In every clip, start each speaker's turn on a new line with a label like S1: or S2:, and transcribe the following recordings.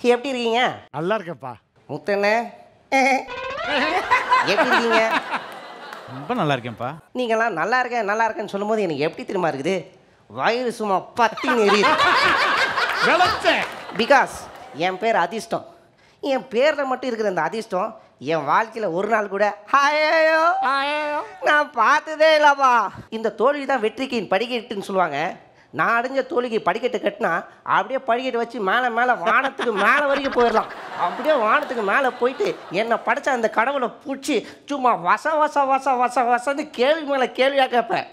S1: எப்படி இருக்கீங்க
S2: நல்லா இருக்கேன்ப்பா
S1: முத்தண்ணே எப்படி இருக்கீங்க
S3: ரொம்ப நல்லா இருக்கேன்ப்பா
S1: நீங்களாம் நல்லா இருக்கேன் நல்லா இருக்கேன்னு சொல்லும்போது எனக்கு எப்படி தெரியுமா இருக்குது வயிறு சும்மா பத்தின்னு எரியுது
S2: விளைச்சேன்
S1: பிகாஸ் என் பேர் அதிர்ஷ்டம் என் பேரில் மட்டும் இருக்கிற இந்த அதிர்ஷ்டம் என் வாழ்க்கையில் ஒரு நாள் கூட ஹாயோ நான் பார்த்ததே இல்லப்பா இந்த தோல்வி தான் வெற்றிக்கு படிக்கட்டுன்னு சொல்லுவாங்க நான் அடைஞ்ச தோல்விக்கு படிக்கட்டு கட்டினா அப்படியே படிக்கட்டு வச்சு மேலே மேலே வானத்துக்கு மேலே வரைக்கும் போயிடலாம் அப்படியே வானத்துக்கு மேலே போயிட்டு என்னை படைச்ச அந்த கடவுளை பிடிச்சி சும்மா வச வச வச வச வசன்னு கேள்வி மேலே கேள்வியாக கேட்பேன்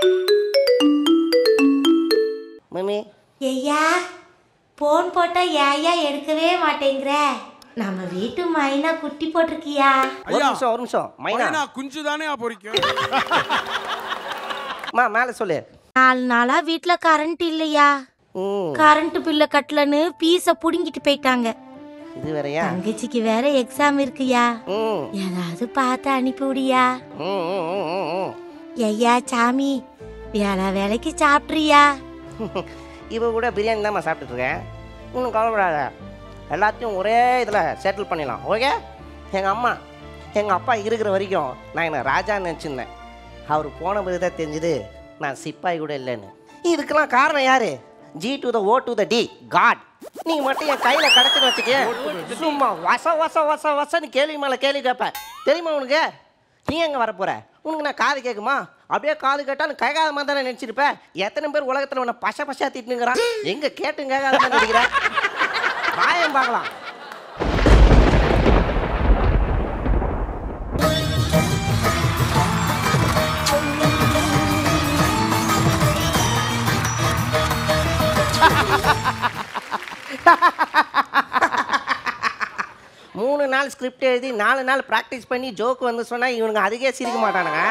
S1: மம்மி
S4: ஐயா போன் போட்டா ஏயா எடுக்கவே மாட்டேங்கிற நம்ம வீட்டு மைனா குட்டி போட்டிருக்கியா
S1: ஒரு நிமிஷம் ஒரு நிமிஷம் மைனா
S5: மைனா குஞ்சு தானே பொறிக்கும்
S1: அம்மா மேலே சொல்லு
S4: நாலு நாளா வீட்ல கரண்ட் இல்லையா
S1: ம்
S4: கரண்ட் பில்ல கட்டலன்னு பீஸ புடுங்கிட்டு போயிட்டாங்க
S1: இது வேறயா
S4: தங்கச்சிக்கு வேற எக்ஸாம் இருக்குயா
S1: ம்
S4: ஏதாவது பார்த்து அனுப்பி விடியா
S1: ம், ம், ம், ம், ம்.
S4: ஐயா சாமி வேலை வேலைக்கு சாப்பிட்றியா
S1: இப்போ கூட பிரியாணி தான் சாப்பிட்டுட்டு இருக்கேன் இன்னும் கவலைப்படாத எல்லாத்தையும் ஒரே இதில் செட்டில் பண்ணிடலாம் ஓகே எங்கள் அம்மா எங்கள் அப்பா இருக்கிற வரைக்கும் நான் என்ன ராஜான்னு நினச்சிருந்தேன் அவர் போன பிறகு தான் தெரிஞ்சுது நான் சிப்பாய் கூட இல்லைன்னு இதுக்கெல்லாம் காரணம் யாரு G to the O to the D God நீங்கள் மட்டும் என் கையில் கிடச்சுன்னு வச்சுக்க சும்மா வச வச வச வசன்னு கேள்வி மேலே கேள்வி கேட்பேன் தெரியுமா உனக்கு நீ எங்கே வரப்போற உனக்கு நான் காது கேட்குமா அப்படியே காது கேட்டாலும் கேட்காத மாதிரி தானே நினச்சிருப்ப எத்தனை பேர் உலகத்தில் உன்னை பச பசா திட்டுங்கிறான் எங்கே கேட்டும் கேட்காத மாதிரி நினைக்கிறேன் காயம் பார்க்கலாம் மூணு நாள் ஸ்கிரிப்ட் எழுதி நாலு நாள் ப்ராக்டிஸ் பண்ணி ஜோக் வந்து சொன்னால் இவனுங்க அதுக்கே சிரிக்க மாட்டானுங்க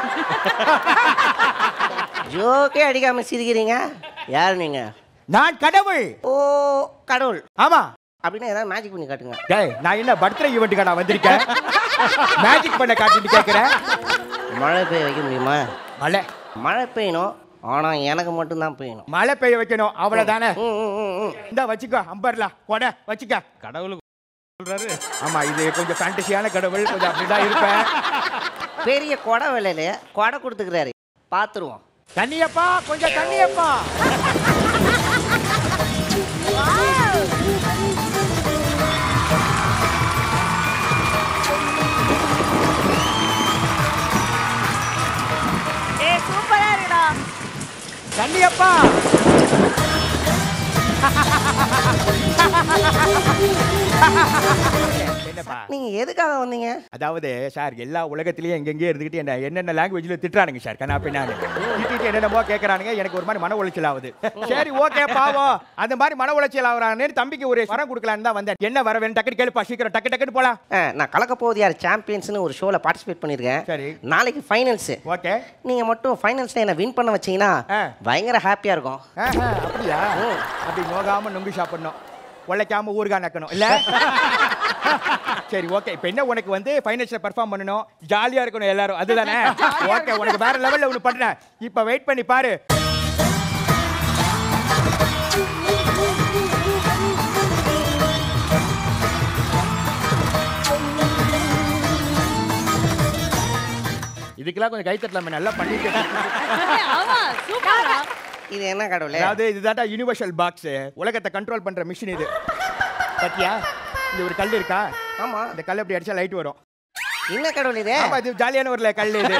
S1: ஜோக்கே அடிக்காம சிரிக்கிறீங்க யார் நீங்க
S2: நான் கடவுள்
S1: ஓ கடவுள்
S2: ஆமா
S1: அப்படின்னா ஏதாவது மேஜிக் பண்ணி காட்டுங்க
S2: டேய் நான் என்ன பர்த்டே ஈவெண்ட்டுக்கா நான் வந்திருக்கேன் மேஜிக் பண்ண காட்டிட்டு கேட்குறேன்
S1: மழை பெய்ய வைக்க முடியுமா
S2: மழை
S1: மழை பெய்யணும் ஆனால் எனக்கு மட்டும்தான் பெய்யணும்
S2: மழை பெய்ய வைக்கணும் அவ்வளவுதானே
S1: ம், ம், ம், ம்.
S2: இந்த வச்சுக்கோ அம்பர்லா கொடை வச்சுக்க
S3: கடவுளுக்கு சொல்றாரு
S2: ஆமா இது கொஞ்சம் ஃபேண்டசியான கடவுள் கொஞ்சம் அப்படிதான் இருப்பேன்
S1: பெரிய கொடை விலையில கொடை கொடுத்துக்கிறாரு பார்த்துருவோம்
S2: தண்ணியப்பா கொஞ்சம் தண்ணியப்பா தண்ணியப்பா என்னப்பா
S1: நீங்கள் எதுக்காக வந்தீங்க
S2: அதாவது சார் எல்லா உலகத்திலயும் எங்கெங்கே இருந்துகிட்டு என்ன என்னென்ன லாங்குவேஜ்ல திட்டுறானுங்க சார் கண்ணா பின்னான்னு திட்டிட்டு என்னென்னமோ கேட்கறானுங்க எனக்கு ஒரு மாதிரி மன உளைச்சல் ஆகுது சரி ஓகே பாவம் அந்த மாதிரி மன உளைச்சல் ஆகுறானே தம்பிக்கு ஒரு வரம் கொடுக்கலான்னு தான் வந்தேன் என்ன வர வேணும் டக்குனு கேளுப்பா சீக்கிரம் டக்கு டக்குன்னு போலாம்
S1: ஆ, நான் கலக்க போகுது யார் சாம்பியன்ஸ்னு ஒரு ஷோவில் பார்ட்டிசிபேட் பண்ணியிருக்கேன்
S2: சரி.
S1: நாளைக்கு ஃபைனல்ஸு
S2: ஓகே
S1: நீங்கள் மட்டும் ஃபைனல்ஸில் என்ன வின் பண்ண வச்சீங்கன்னா
S2: ஆ.
S1: பயங்கர ஹாப்பியாக இருக்கும்
S2: ஆஹா, அப்படியா அப்படி நோகாம நொங்கு சாப்பிடணும் உழைக்காம ஊறுகாய் நக்கணும் இல்ல சரி ஓகே இப்போ என்ன உனக்கு வந்து ஃபைனல்ஸ்ல பெர்ஃபார்ம் பண்ணணும் ஜாலியா இருக்கணும் எல்லாரும் அதுதானே ஓகே உனக்கு வேற லெவல்ல ஒன்று பண்றேன் இப்போ வெயிட் பண்ணி பாரு இதுக்கெல்லாம் கொஞ்சம் கை தட்டலாமே நல்லா பண்ணிட்டு
S1: இது என்ன கடவுளே
S2: அதாவது இதுதான்டா யூனிவர்சல் பாக்ஸ் உலகத்தை கண்ட்ரோல் பண்ற மிஷின் இது பாத்தியா இந்த ஒரு கல் இருக்கா
S1: ஆமாம்
S2: அந்த கல் அப்படி அடிச்சா லைட் வரும்
S1: என்ன கடவுள் இது
S2: ஆமா இது ஜாலியான ஒரு கல் இது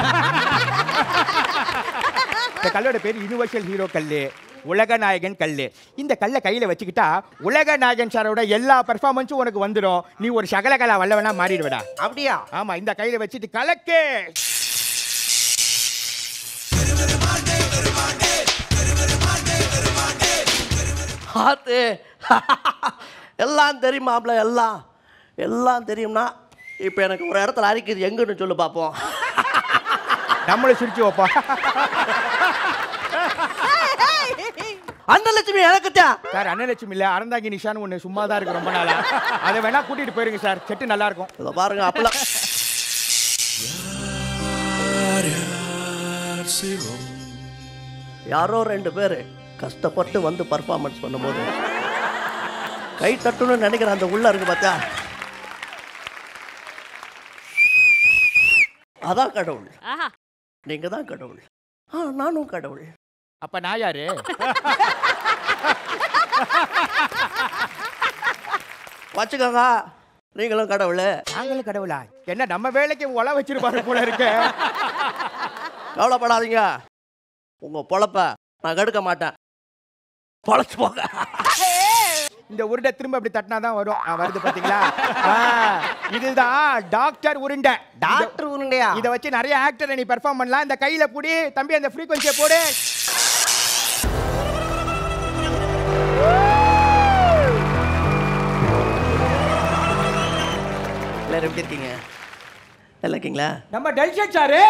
S2: இந்த கல்லோட பேர் யுனிவர்சல் ஹீரோ கல்லு உலக நாயகன் கல்லு இந்த கல்லை கையில வச்சுக்கிட்டா உலக நாயகன் சாரோட எல்லா பெர்ஃபார்மன்ஸும் உனக்கு வந்துடும் நீ ஒரு சகலகலா வல்லவனா மாறிடுவடா
S1: அப்படியா
S2: ஆமா இந்த கையில வச்சுட்டு கலக்கு
S1: ஆத்து எல்லாம் தெரியுமாப்ல எல்லாம் எல்லாம் தெரியும்னா இப்போ எனக்கு ஒரு இடத்துல அரிக்குது எங்கன்னு சொல்லு பார்ப்போம்
S2: நம்மளும் சிரிச்சு வைப்போம்
S1: அன்னலட்சுமி எனக்கு தான்
S2: சார் அன்னலட்சுமி இல்ல அறந்தாங்கி நிஷான்னு ஒண்ணு சும்மா தான் இருக்கு ரொம்ப நாளா அதை வேணா கூட்டிட்டு போயிருங்க சார் செட்டு நல்லா இருக்கும்
S1: இதை பாருங்க அப்பெல்லாம் யாரோ ரெண்டு பேர் கஷ்டப்பட்டு வந்து பர்ஃபார்மன்ஸ் பண்ணும்போது
S5: கை தட்டணும்னு நினைக்கிறேன் அந்த உள்ள இருக்கு பார்த்தா அதான் கடவுள்
S6: ஆஹா
S5: நீங்க தான் கடவுள் ஆ நானும் கடவுள்
S2: அப்ப நான் யாரு
S5: வச்சுக்கோங்க நீங்களும் கடவுள்
S2: நாங்களும் கடவுளா என்ன நம்ம வேலைக்கு உல வச்சிருப்பாரு போல இருக்க
S5: கவலைப்படாதீங்க உங்க பொழப்ப நான் கெடுக்க மாட்டேன் பொழைச்சு போங்க
S2: இந்த உருண்டை திரும்ப அப்படி தட்டினா தான் வரும் ஆ, வருது பாத்தீங்களா ஆ, இதுதான் டாக்டர் உருண்டை
S1: டாக்டர் உருண்டையா
S2: இதை வச்சு நிறைய ஆக்டர் நீ பெர்ஃபார்ம் பண்ணலாம் இந்த கையில புடி தம்பி அந்த ஃப்ரீக்வன்சியை போடு
S5: எல்லாரும் எப்படி இருக்கீங்க நல்லா இருக்கீங்களா
S2: நம்ம டெல்ஷன் சாரு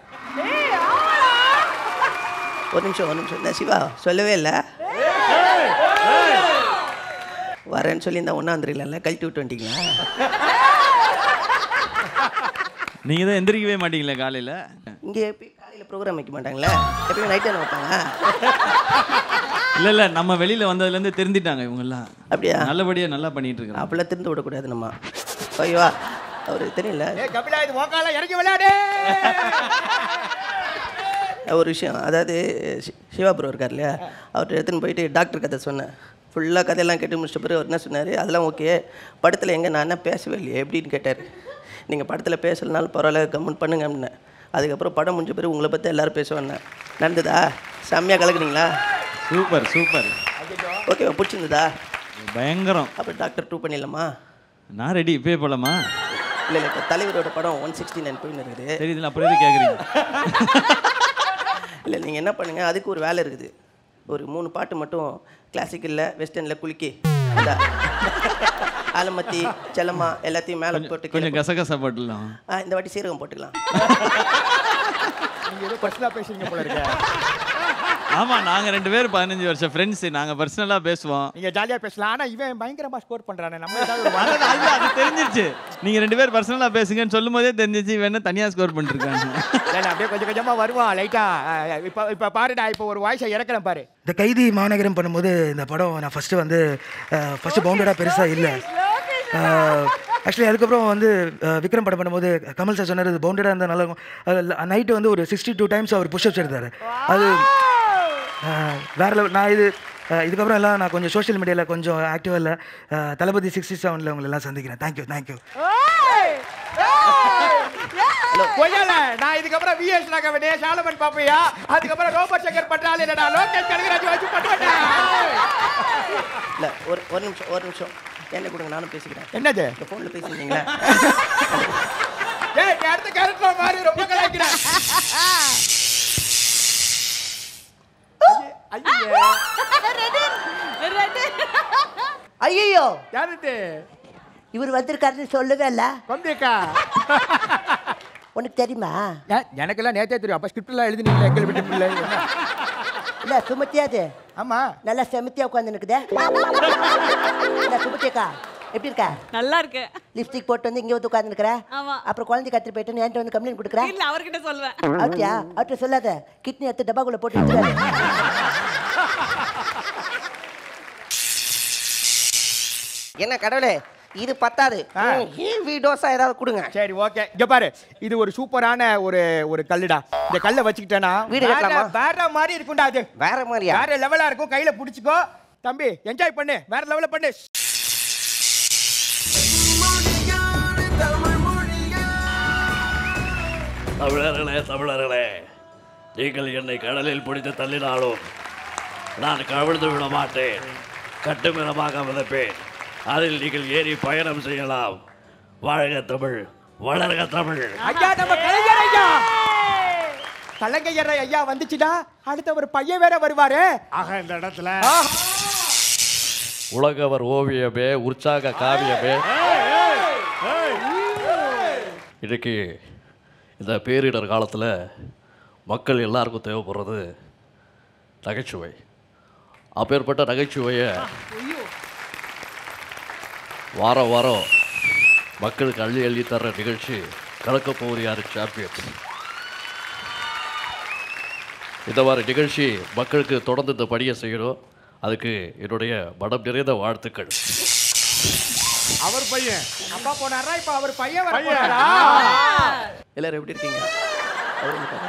S5: ஒரு நிமிஷம் ஒரு நிமிஷம் இந்த சிவா சொல்லவே இல்லை வரேன்னு சொல்லி இந்த ஒன்றாந்திரில கழட்டி விட்டு வந்துட்டீங்களா
S7: நீங்கள் தான் எந்திரிக்கவே மாட்டீங்களே காலையில்
S5: இங்கே எப்பயும் காலையில் ப்ரோக்ராம் வைக்க மாட்டாங்களே எப்பயும் நைட் தானே வைப்பாங்க
S7: இல்லை இல்லை நம்ம வெளியில் வந்ததுலேருந்து தெரிஞ்சிட்டாங்க இவங்கெல்லாம்
S5: அப்படியா
S7: நல்லபடியாக நல்லா பண்ணிட்டு இருக்கிறாங்க
S5: அப்படிலாம் திருந்து விடக்கூடாது நம்ம ஓய்வா அவருக்கு தெரியல
S2: ஏ கபிலா இது மோக்கால இறங்கி விளையாடு
S5: ஒரு விஷயம் அதாவது சி- சிவா ப்ரோ இருக்கார் இல்லையா அவர்கிட்ட எடுத்துன்னு போயிட்டு டாக்டர் கதை சொன்னேன் ஃபுல்லாக கதையெல்லாம் கேட்டு முடிச்ச பிறகு அவர் என்ன சொன்னார் அதெல்லாம் ஓகே படத்தில் எங்கே நான் என்ன பேசவே இல்லையே எப்படின்னு கேட்டார் நீங்கள் படத்தில் பேசலனாலும் பரவாயில்ல கமெண்ட் பண்ணுங்க அப்படின்னேன் அதுக்கப்புறம் படம் முடிஞ்ச பிறகு உங்களை பற்றி எல்லாரும் பேசுவேன் நடந்ததா செம்மையாக கலக்குனீங்களா
S7: சூப்பர் சூப்பர்
S5: ஓகேவா பிடிச்சிருந்ததா
S7: பயங்கரம்
S5: அப்புறம் டாக்டர் டூ பண்ணிடலாமா
S7: நான் ரெடி இப்பயே போகலாமா
S5: இல்லை இல்லை இப்போ தலைவரோட படம் ஒன் சிக்ஸ்டி நைன் போயின்னு இருக்குது
S7: தெரியுதுல அப்புறம் எது கேட்குறீங்க
S5: இல்லை நீங்கள் என்ன பண்ணுங்கள் அதுக்கு ஒரு வேலை இருக்குது ஒரு மூணு பாட்டு மட்டும் கிளாசிக்கலில் வெஸ்டர்னில் குலுக்கி இந்த ஆலமத்தி செல்லம்மா எல்லாத்தையும் மேலே போட்டு கீழே
S7: கொஞ்சம் கசகச போட்டுடலாம்
S5: போட்டு- ஆ, இந்த வாட்டி சீரகம் போட்டுக்கலாம்
S2: நீங்க ஏதோ பர்சனலா பேசுறீங்க போல இருக்க
S7: ஆமாம் நாங்கள் ரெண்டு பேரும் பதினஞ்சு வருஷம் ஃப்ரெண்ட்ஸு நாங்கள் பர்சனலாக பேசுவோம்
S2: நீங்க ஜாலியா பேசலாம் ஆனா இவன் பயங்கரமா ஸ்கோர் பண்றானே நம்ம ஏதாவது ஒரு
S7: அது அது அது தெரிஞ்சிருச்சு நீங்கள் ரெண்டு பேர் பர்சனலாக பேசுங்கன்னு சொல்லும் போதே தெரிஞ்சிச்சு வேணா தனியாக ஸ்கோர் பண்ணிருக்காங்க
S2: இல்ல, அப்படியே கொஞ்சம் கொஞ்சமா வருவான் லைட்டா இப்ப இப்ப பாருடா இப்ப ஒரு வாய்ஸை இறக்கிறேன் பாரு
S8: இந்த கைதி மாநகரம் பண்ணும்போது இந்த படம் நான் ஃபஸ்ட்டு வந்து ஃபஸ்ட்டு பவுண்டடாக பெருசாக இல்லை ஆக்சுவலி அதுக்கப்புறம் வந்து அஹ், விக்ரம் படம் பண்ணும்போது கமல் சார் சொன்னார் இது பவுண்டடாக இருந்தால் நல்லா இருக்கும் நைட்டு வந்து ஒரு சிக்ஸ்டி டூ டைம்ஸ் அவர் புஷ்அப்ஸ் எடுத்தார் அது அஹ், வேற லெவல் நான் இது அஹ், இதுக்கப்புறம் எல்லாம் நான் கொஞ்சம் சோஷியல் மீடியாவில் கொஞ்சம் ஆக்டிவாக இல்லை அஹ், தளபதி சிக்ஸ்டி செவனில் உங்களை எல்லாம் சந்திக்கிறேன் தேங்க்யூ தேங்க்யூ
S2: கொய்யால நான் இதுக்கப்புறம் விஎஸ் ராகவனே சாலமன் பாப்பையா அதுக்கப்புறம் ரோபோட் சங்கர் பண்றாள் என்னடா லோகேஷ் கனகராஜ் வச்சு பண்ணுவேன்
S5: இல்லை ஒரு ஒரு நிமிஷம் ஒரு நிமிஷம் என்ன கொடுங்க நானும் பேசிக்கிறேன்
S2: என்னது
S5: இந்த ஃபோனில் பேசியிருந்தீங்களா
S2: ஏய் நீ அடுத்த கேரக்டர் மாதிரி ரொம்ப கலாய்க்கிறேன்
S9: ஐயோ
S2: யாருது
S9: இவர் வந்திருக்காருன்னு சொல்லவே இல்லை
S2: கொம்பியக்கா
S9: உனக்கு தெரியுமா
S2: எனக்கெல்லாம் நேத்தே தெரியும் அப்ப ஸ்கிரிப்ட்லாம் எழுதினீங்களா எங்கள் வீட்டு பிள்ளை
S9: இல்ல சுமத்தியாது
S2: ஆமா
S9: நல்லா செமத்தியா உட்காந்து நிக்குதே இல்ல சுமத்தியக்கா எப்படி இருக்க
S6: நல்லா இருக்கு
S9: லிப்ஸ்டிக் போட்டு வந்து இங்க வந்து உட்காந்து இருக்கிற
S6: ஆமா.
S9: அப்புறம் குழந்தை கத்திரி போயிட்டு என்கிட்ட வந்து கம்ப்ளைண்ட் கொடுக்குற
S6: இல்ல அவர்கிட்ட சொல்லுவேன்
S9: அப்படியா அவர்கிட்ட சொல்லாத கிட்னி எடுத்து டப்பாக்குள்ள போட்டு வச்சிருக்காரு.
S1: என்ன கடவுளே இது பத்தாது
S2: ஆ.
S1: ஹெவி டோஸா ஏதாவது கொடுங்க
S2: சரி ஓகே இங்க பாரு இது ஒரு சூப்பரான ஒரு ஒரு கல்லுடா இந்த கல்லை வச்சுக்கிட்டேனா
S1: வீடு
S2: வேற-
S1: கட்டலாமா?
S2: வேற மாதிரி இருக்கும்டா அது
S1: வேற மாதிரியா
S2: வேற லெவலா இருக்கும் கையில புடிச்சுக்கோ தம்பி என்ஜாய் பண்ணு வேற லெவல்ல பண்ணு
S10: தமிழர்களே தமிழர்களே நீங்கள் என்னை கடலில் பிடித்து தள்ளினாலும் நான் கவிழ்ந்து விட மாட்டேன் கட்டுமிதமாக மிதப்பேன் அதில் நீங்கள் ஏறி பயணம் செய்யலாம் வாழ்க தமிழ் வளர்க தமிழ்
S2: ஐயா நம்ம கலைஞர் ஐயா கலைஞர் ஐயா வந்துச்சுடா அடுத்த ஒரு பையன் வேற வருவாரு
S3: ஆக இந்த இடத்துல
S10: உலகவர் ஓவியமே உற்சாக காவியமே இன்னைக்கு இந்த பேரிடர் காலத்தில் மக்கள் எல்லாருக்கும் தேவைப்படுறது நகைச்சுவை அப்பேற்பட்ட நகைச்சுவையை வாரம் வாரம் மக்களுக்கு அள்ளி அள்ளி தர்ற நிகழ்ச்சி கலக்க போவது யார் சாம்பியன்ஸ் இந்த மாதிரி நிகழ்ச்சி மக்களுக்கு தொடர்ந்து இந்த பணியை செய்யணும் அதுக்கு என்னுடைய மனம் நிறைந்த வாழ்த்துக்கள்
S3: அவர் பையன்
S2: அப்பா போனாரா இப்ப அவர் பையன் வர
S3: பையன்.
S2: போறாரா?
S5: எல்லாரும் எப்படி இருக்கீங்க அவரு இருக்காரா?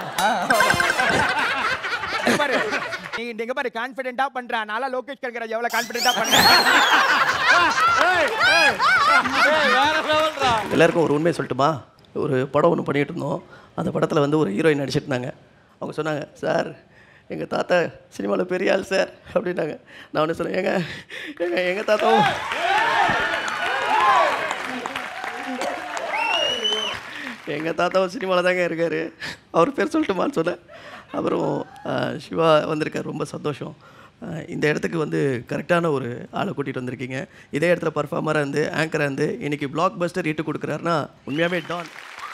S2: இங்க பாரு நீ நீங்க பாரு கான்ஃபிடென்ட்டா பண்றா நாளா லோகேஷ் கனகராஜ் எவ்வளவு கான்ஃபிடென்ட்டா பண்றேன்
S5: எல்லாருக்கும் ஒரு உண்மையை சொல்லட்டுமா ஒரு படம் ஒன்று பண்ணிகிட்டு இருந்தோம் அந்த படத்தில் வந்து ஒரு ஹீரோயின் நடிச்சிட்டு இருந்தாங்க அவங்க சொன்னாங்க சார் எங்கள் தாத்தா சினிமாவில் பெரிய ஆள் சார் அப்படின்னாங்க நான் ஒன்று சொன்னேன் ஏங்க ஏங்க எங்கள் தாத்தாவும் எங்கள் தாத்தாவும் சினிமாவில் தாங்க இருக்கார் அவர் பேர் சொல்லட்டுமான்னு சொன்னேன் அப்புறம் ஆஹ், சிவா வந்திருக்கார் ரொம்ப சந்தோஷம் ஆஹ், இந்த இடத்துக்கு வந்து கரெக்டான ஒரு ஆளை கூட்டிகிட்டு வந்திருக்கீங்க இதே இடத்துல பர்ஃபார்மராக இருந்து ஆங்கராக இருந்து இன்னைக்கு பிளாக் பஸ்டர் இட்டு கொடுக்குறாருன்னா உண்மையாகவே டான்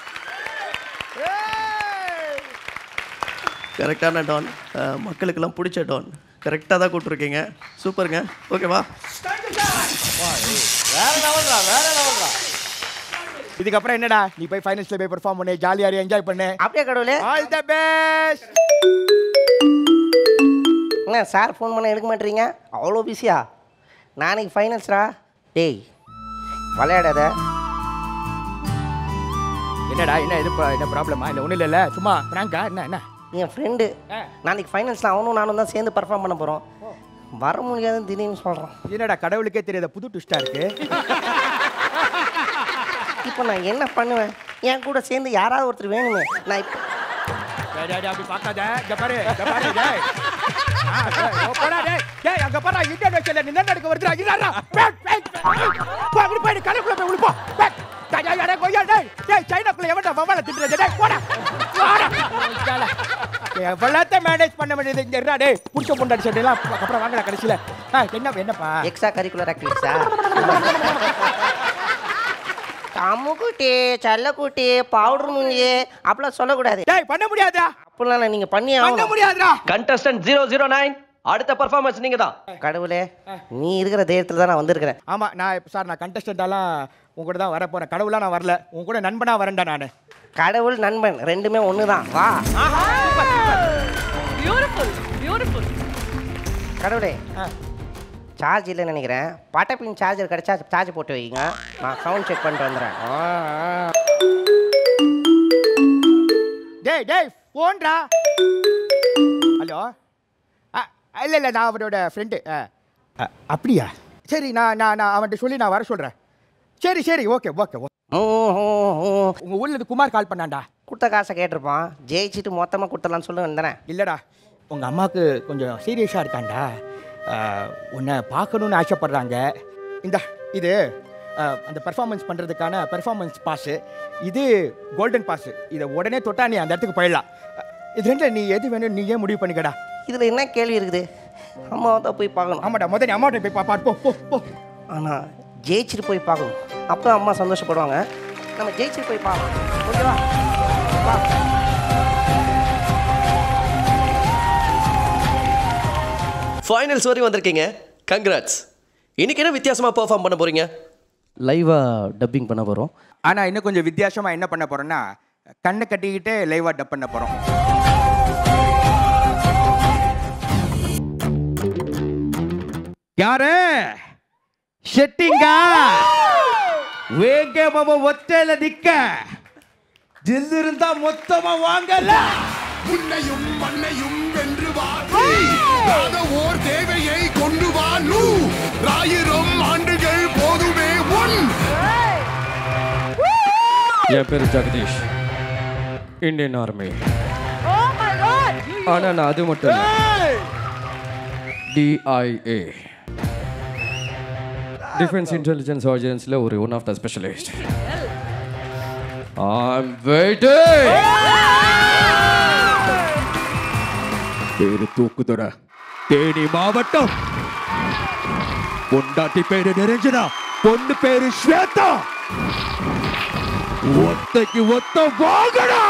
S5: கரெக்டான டான் ஆஹ், மக்களுக்கெல்லாம் பிடிச்ச டான் கரெக்டாக தான் கூப்பிட்ருக்கீங்க சூப்பருங்க ஓகேவா
S2: இதுக்கப்புறம் என்னடா நீ போய் ஃபைனல்ஸ்ல போய் பெர்ஃபார்ம் பண்ணு ஜாலியா என்ஜாய் பண்ணு
S1: அப்படியே கடவுளே
S2: ஆல் தி பெஸ்ட்
S1: என்ன சார் ஃபோன் பண்ண எடுக்க மாட்டீங்க அவ்வளோ பிஸியா நாளைக்கு ஃபைனல்ஸ்ரா டேய் விளையாடாத
S2: என்னடா என்ன இது ப- என்ன ப்ராப்ளமா இல்ல ஒண்ணும் இல்ல சும்மா பிராங்கா என்ன என்ன
S1: என் ஃப்ரெண்டு நாளைக்கு ஃபைனல்ஸில் அவனும் நானும் தான் சேர்ந்து பர்ஃபார்ம் பண்ண போகிறோம் வர முடியாதுன்னு திடீர்னு சொல்கிறான்
S2: என்னடா கடவுளுக்கே தெரியாத புது ட்விஸ்டா இருக்கு
S1: இப்போ நான் என்ன பண்ணுவேன் என் கூட சேர்ந்து யாராவது ஒருத்தர் வேணுமே நான் இப்போ
S2: டேய், டேய், டேய், அப்படி பார்க்காத இங்க பாரு இங்க பாரு டேய் ஆ, டேய், ஓ, போடா டேய் டேய் அங்க பாரு இன்டர்நேஷனல்ல நின்னு நடக்க வருதுடா இல்லடா பேக் பேக் போ அப்படி போய் கணக்குள்ள போய் உள்ள போ பேக் டேய் டேய் டேய் கொய்யா டேய் டேய் சைனாக்குள்ள எவன்டா வவால தின்றது டேய் போடா போடா சால எவ்வளோத்த மேனேஜ் பண்ண வேண்டியது இங்க இருடா டேய் புடிச்ச பொண்டாடி சட்டையெல்லாம் அப்புறம் வாங்கடா கடைசியில ஆ, என்ன என்னப்பா
S1: எக்ஸ்ட்ரா கரிக்குலர் ஆக்டிவிட்டிஸா அம்முக்குட்டி செல்லக்குட்டி பவுடர் முஞ்சி அப்படிலாம் சொல்லக்கூடாது
S2: டேய் பண்ண முடியாதா
S1: அப்படிலாம் நீங்கள் பண்ணியே
S2: பண்ண
S1: ஆகணும்
S2: முடியாதுடா
S5: கண்டஸ்டன்ட் ஜீரோ ஜீரோ நைன் அடுத்த பர்ஃபார்மன்ஸ் நீங்கள் தான்
S1: கடவுளே நீ இருக்கிற தைரியத்தில் தான் நான் வந்திருக்கிறேன்
S2: ஆமா நான் இப்ப சார் நான் கண்டஸ்டண்டாலாம் உங்க கூட தான் வர போறேன் கடவுளா நான் வரல உங்க கூட நண்பனா வரேன்டா நானு
S1: கடவுள் நண்பன் ரெண்டுமே ஒன்று தான் வா
S6: பியூட்டிஃபுல் பியூட்டிஃபுல்
S1: கடவுளே சார்ஜ் இல்லைன்னு நினைக்கிறேன் பட்டப்பின் சார்ஜர் கிடைச்சா சார்ஜ் போட்டு வைங்க நான் சவுண்ட் செக் பண்ணிட்டு வந்துடுறேன் ஆ, ஆ.
S2: டேய் டேய் போன்டா ஹலோ இல்லை இல்லை நான் அவரோட ஃப்ரெண்டு அப்படியா சரி நான் நான் நான் அவன்கிட்ட சொல்லி நான் வர சொல்கிறேன் சரி சரி ஓகே ஓகே ஓகே
S1: ஊ, ஊ, ஊ.
S2: உங்கள் ஊரில் இருந்து குமார் கால் பண்ணான்டா
S1: கொடுத்த காசை கேட்டிருப்பான் ஜெயிச்சுட்டு மொத்தமாக கொடுத்துடலாம்னு சொல்லி வந்தேன்
S2: இல்லைடா உங்கள் அம்மாவுக்கு கொஞ்சம் சீரியஸாக இருக்காண்டா அஹ், உன்னை பார்க்கணுன்னு ஆசைப்படுறாங்க இந்த இது அஹ், அந்த பெர்ஃபார்மன்ஸ் பண்ணுறதுக்கான பெர்ஃபார்மன்ஸ் பாஸு இது கோல்டன் பாஸு இதை உடனே தொட்டா நீ அந்த இடத்துக்கு போயிடலாம் அஹ், இது ரெண்டு நீ எது வேணும் நீ ஏன் முடிவு பண்ணிக்கடா
S1: இதில் என்ன கேள்வி இருக்குது அம்மாவை தான் போய் பார்க்கணும்
S2: ஆமாடா முதல்ல நீ அம்மாட்ட போய் பாப்பா போ போ போ
S1: ஆனால் ஜெயிச்சுட்டு போய் பார்க்கணும் அப்போ அம்மா சந்தோஷப்படுவாங்க நம்ம ஜெயிச்சுட்டு போய் பார்க்கலாம் ஓகேவா வா
S11: ஃபைனல்ஸ் வரையும் வந்திருக்கீங்க கங்க்ராட்ஸ் இன்னைக்கு என்ன வித்தியாசமாக பெர்ஃபார்ம் பண்ண போறீங்க
S5: லைவாக டப்பிங் பண்ண போகிறோம்
S2: ஆனால் இன்னும் கொஞ்சம் வித்தியாசமாக என்ன பண்ண போகிறோன்னா கண்ணை கட்டிக்கிட்டு லைவாக டப் பண்ண போகிறோம் யாரு செட்டிங்கா வேங்க மாமா ஒத்தையில நிக்க ஜில்லு இருந்தா மொத்தமா வாங்கல
S12: உன்னையும் மண்ணையும் வென்று வாழ ஓர் தேவையை கொண்டு வாழு ஆயிரம் ஆண்டுகள் போதுமே உன்
S13: என் பேர் ஜெகதீஷ் இந்தியன் ஆர்மி ஆனால் நான் அது மட்டும் டிஐஏ டிஃபென்ஸ் இன்டெலிஜென்ஸ் ஆர்ஜன்ஸில் ஒரு one of the specialist I'm waiting
S2: பேரு தூக்குதுற தேனி மாவட்டம் பொண்டாட்டி பேரு நிரஞ்சனா பொண்ணு பேரு ஸ்வேதா ஒத்தைக்கு ஒத்த வாங்கடா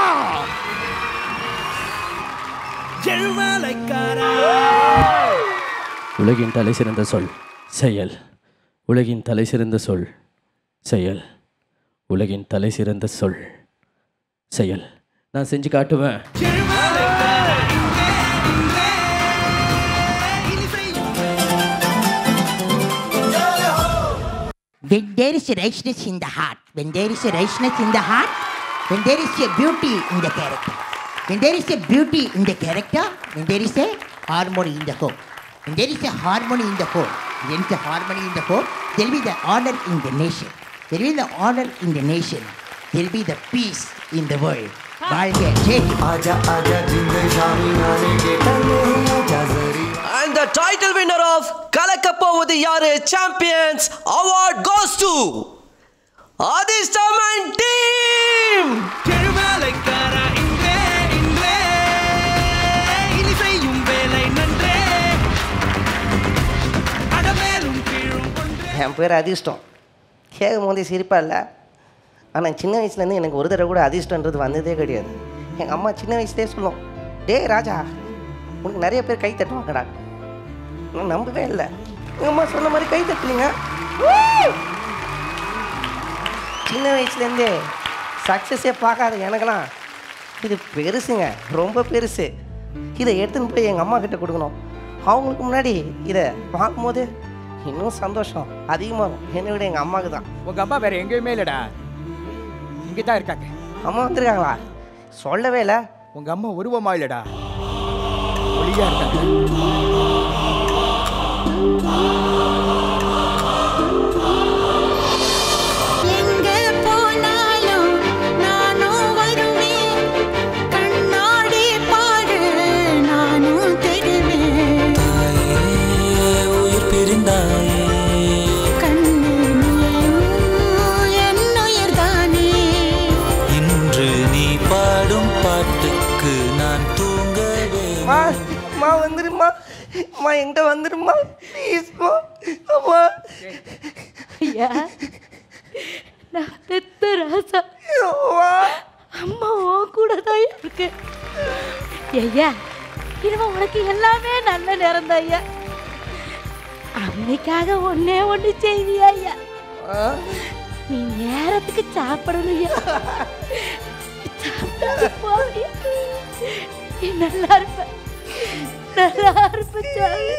S5: உலகின் தலை சிறந்த சொல் செயல் உலகின் தலை சிறந்த சொல் செயல் உலகின் தலை சிறந்த சொல் செயல் நான் செஞ்சு காட்டுவேன்
S6: there is a righteousness in the heart, when there is a righteousness in the heart, when there is a beauty in the character, when there is a beauty in the character, when there is a harmony in the home, when there is a harmony in the home, when there is a harmony in the home, there will be the honor in the nation. There will be the honor in the nation. There will be the peace in the world. வாழ்க ஜெய் ஆஜா ஆஜா ஜிந்த ஷாமி நானே
S11: And the title winner of Kalakkapovathu Yaaru champions award goes to அதிர்ஷ்டமன் team
S14: திருமலைக்காரா இன்றே இன்றே இனி செய்யும் வேலை நன்றே அடமேலும் கீழும்
S1: என் பேர் அதிர்ஷ்டம் கேட்கும் போதே சிரிப்பா இல்லை ஆனால் சின்ன வயசுலேருந்து எனக்கு ஒரு தடவை கூட அதிர்ஷ்டன்றது வந்ததே கிடையாது எங்கள் அம்மா சின்ன வயசுலேயே சொல்லும் டேய் ராஜா உனக்கு நிறைய பேர் கை தட்டுவாங்கடா நான் நம்பவே இல்லை எங்கள் அம்மா சொன்ன மாதிரி கை தட்டுனீங்க சின்ன வயசுலேருந்தே சக்ஸஸே பார்க்காத எனக்கெல்லாம் இது பெருசுங்க ரொம்ப பெருசு இதை எடுத்துன்னு போய் எங்கள் அம்மா கிட்ட கொடுக்கணும் அவங்களுக்கு முன்னாடி இதை பார்க்கும்போது இன்னும் சந்தோஷம் அதிகமாகும் என்னை விட எங்கள் அம்மாவுக்கு தான்
S2: உங்க அம்மா வேற எங்கேயுமே இல்லடா இங்கே தான் இருக்காங்க
S1: அம்மா வந்திருக்காங்களா சொல்லவே இல்லை
S2: உங்க அம்மா உருவமா இல்லடா ஒளியா இருக்காங்க
S14: எங்கே போனாலும் நானும் வருவேன் கண்ணாடி பாரு நானும் தெரிவேன்
S15: உயிர் பிரிந்தாயே
S14: என்னுயிர் தானே
S15: இன்று நீ பாடும் பாட்டுக்கு நான் தூங்கவே
S1: அம்மா அம்மா வந்துருமா அம்மா என்கிட்ட வந்துருமா ப்ளீஸ்மா அம்மா
S4: ஐயா நான் பெத்த ராசா அம்மா உன் கூட தான் இருக்கேன் ஐயா இனிமே உனக்கு எல்லாமே நல்ல நேரம் தான் ஐயா அன்னைக்காக ஒன்னே ஒன்று செய்வியா ஐயா நீ நேரத்துக்கு சாப்பிடணும் ஐயா சாப்பிடாம போவியா நீ நல்லா இருப்ப நல்லா இருப்ப சாமி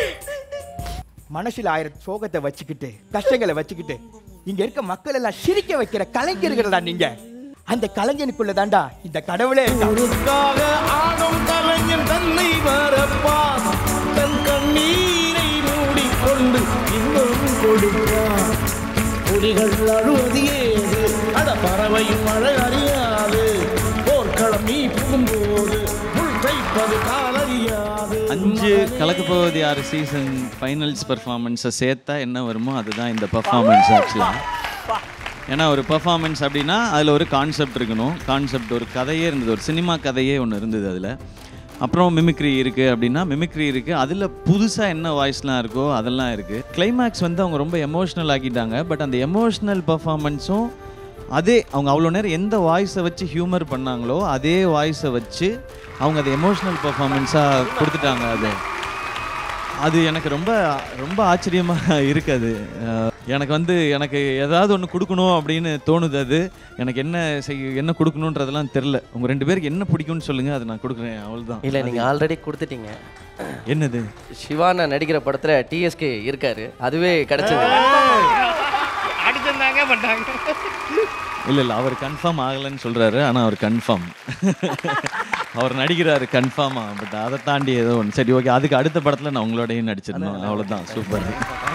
S2: மனசுல ஆயிரம் சோகத்தை வச்சுக்கிட்டு கஷ்டங்களை வச்சுக்கிட்டு இங்க இருக்க மக்கள் எல்லாம் சிரிக்க வைக்கிற கலைஞர்கள்டா நீங்க அந்த கலைஞனுக்குள்ள தாண்டா இந்த கடவுளே
S14: ஊருக்காக ஆடும் கலைஞன் தன்னை மறப்பான் தன் கண்ணீரை மூடிக்கொண்டு இன்னும் கொடுப்பான் புலிகள் அழுவது ஏது அட பறவையும் அழ அறியாது போர்க்களம் நீ புகும்போது முள் தைப்பது காலறியாது
S7: அஞ்சு கலக்கப்போவது யார் சீசன் ஃபைனல்ஸ் பர்ஃபார்மன்ஸை சேர்த்தா என்ன வருமோ அதுதான் இந்த பர்ஃபார்மன்ஸ் ஆக்சுவலாக ஏன்னா ஒரு பர்ஃபார்மன்ஸ் அப்படின்னா அதில் ஒரு கான்செப்ட் இருக்கணும் கான்செப்ட் ஒரு கதையே இருந்தது ஒரு சினிமா கதையே ஒன்று இருந்தது அதில் அப்புறம் மிமிக்ரி இருக்குது அப்படின்னா மிமிக்ரி இருக்குது அதில் புதுசாக என்ன வாய்ஸ்லாம் இருக்கோ அதெல்லாம் இருக்குது கிளைமேக்ஸ் வந்து அவங்க ரொம்ப எமோஷ்னல் ஆக்கிட்டாங்க பட் அந்த எமோஷ்னல் பர்ஃபார்மன்ஸும் அதே அவங்க அவ்வளோ நேரம் எந்த வாய்ஸை வச்சு ஹியூமர் பண்ணாங்களோ அதே வாய்ஸை வச்சு அவங்க அதை எமோஷ்னல் பர்ஃபார்மன்ஸாக கொடுத்துட்டாங்க அது அது எனக்கு ரொம்ப ரொம்ப ஆச்சரியமாக இருக்குது அஹ் எனக்கு வந்து எனக்கு ஏதாவது ஒன்று கொடுக்கணும் அப்படின்னு தோணுது அது எனக்கு என்ன செய் என்ன கொடுக்கணுன்றதெல்லாம் தெரில உங்கள் ரெண்டு பேருக்கு என்ன பிடிக்கும்னு சொல்லுங்கள் அதை நான் கொடுக்குறேன் அவ்வளோதான்
S11: இல்லை நீங்கள் ஆல்ரெடி கொடுத்துட்டீங்க
S7: என்னது
S11: சிவானா நடிக்கிற படத்தில் டிஎஸ்கே இருக்காரு அதுவே கிடைச்சது
S3: அடிச்சிருந்தாங்க பண்ணாங்க
S7: இல்லை இல்லை அவர் கன்ஃபார்ம் ஆகலைன்னு சொல்கிறாரு ஆனால் அவர் கன்ஃபார்ம் அவர் நடிக்கிறாரு கன்ஃபார்மாக பட் அதை தாண்டி ஏதோ ஒன்று சரி ஓகே அதுக்கு அடுத்த படத்தில் நான் உங்களோடையும் நடிச்சிருந்தோம் அவ்வளோதான் சூப்பர்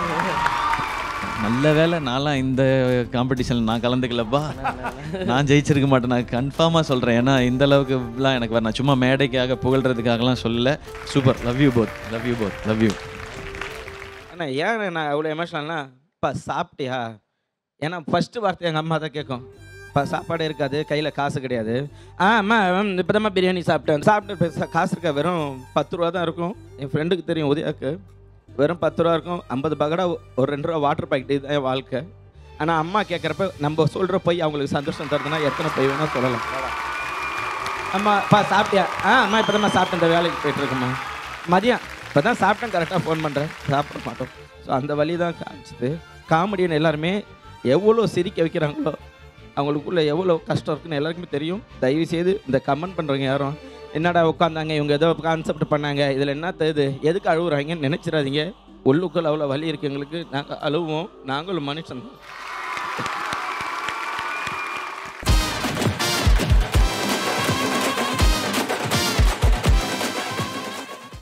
S7: நல்ல வேலை நான்லாம் இந்த காம்படிஷனில் நான் கலந்துக்கலப்பா நான் ஜெயிச்சிருக்க மாட்டேன் நான் கன்ஃபார்மாக சொல்கிறேன் ஏன்னா இந்த அளவுக்குலாம் எனக்கு வர நான் சும்மா மேடைக்காக புகழ்றதுக்காகலாம் சொல்லல super love you both love you both love you
S16: அண்ணா ஏன் நான் அவ்வளோ எமோஷனல்னா இப்போ சாப்பிட்டியா ஏன்னா ஃபஸ்ட்டு வார்த்தை எங்கள் அம்மா தான் கேட்கும் இப்போ சாப்பாடு இருக்காது கையில் காசு கிடையாது ஆ அம்மா இப்போ தான் பிரியாணி சாப்பிட்டேன் சாப்பிட்டு இப்ப காசு இருக்கா வெறும் பத்து ரூபா தான் இருக்கும் என் ஃப்ரெண்டுக்கு தெரியும் உதயாக்கு வெறும் பத்து ரூபா இருக்கும் ஐம்பது பகடா ஒரு ரெண்டு ரூபா வாட்டர் பாக்கெட் இதுதான் என் வாழ்க்கை ஆனால் அம்மா கேட்குறப்ப நம்ம சொல்கிற போய் அவங்களுக்கு சந்தோஷம் தருதுன்னா எத்தனை போய் வேணால் சொல்லலாம் அம்மா பா சாப்பிட்டியா ஆ அம்மா இப்போ தான் சாப்பிட்டேன் இந்த வேலைக்கு போயிட்டு இருக்கேம்மா மதியம் இப்போ தான் சாப்பிட்டேன் கரெக்டாக ஃபோன் பண்ணுறேன் சாப்பிட மாட்டோம் ஸோ அந்த வழி தான் காமிச்சுது காமெடியன் எல்லாருமே எவ்வளோ சிரிக்க வைக்கிறாங்களோ அவங்களுக்குள்ள எவ்வளோ கஷ்டம் இருக்குன்னு எல்லாருக்குமே தெரியும் தயவு செய்து இந்த கமெண்ட் பண்ணுறவங்க யாரும் என்னடா உட்காந்தாங்க இவங்க ஏதோ கான்செப்ட் பண்ணாங்க இதில் என்ன தெரியுது எதுக்கு அழுகுறாங்கன்னு நினச்சிடாதீங்க உள்ளுக்குள்ள அவ்வளோ வலி இருக்கு எங்களுக்கு நாங்கள் அழுவோம் நாங்களும் மனுஷன்